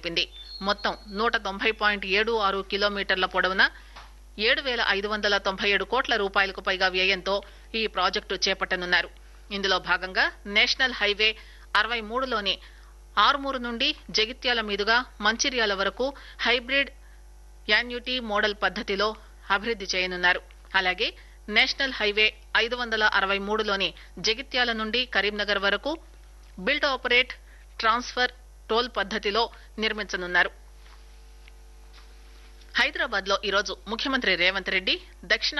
తెలిపింది మొత్తం నూట తొంభై పాయింట్ ఏడు ఆరు కిలోమీటర్ల పొడవున ఏడు వేల ఐదు వందల తొంభై ఏడు కోట్ల రూపాయలకు పైగా వ్యయంతో ఈ ప్రాజెక్టు చేపట్టనున్నారు ఇందులో భాగంగా నేషనల్ హైవే అరవై మూడులోని ఆరుమూరు నుండి జగిత్యాల మీదుగా మంచిర్యాల వరకు హైబ్రిడ్ యాన్యుటీ మోడల్ పద్దతిలో అభివృద్ది చేయనున్నారు అలాగే నేషనల్ హైవే ఐదు వందల అరవై మూడులోని జగిత్యాల నుండి కరీంనగర్ వరకు బిల్డ్ ఆపరేట్ ట్రాన్స్ఫర్ టోల్ పద్దతిలో నిర్మించనున్నారు హైదరాబాద్ లో ఈరోజు ముఖ్యమంత్రి రేవంత్ రెడ్డి దక్షిణ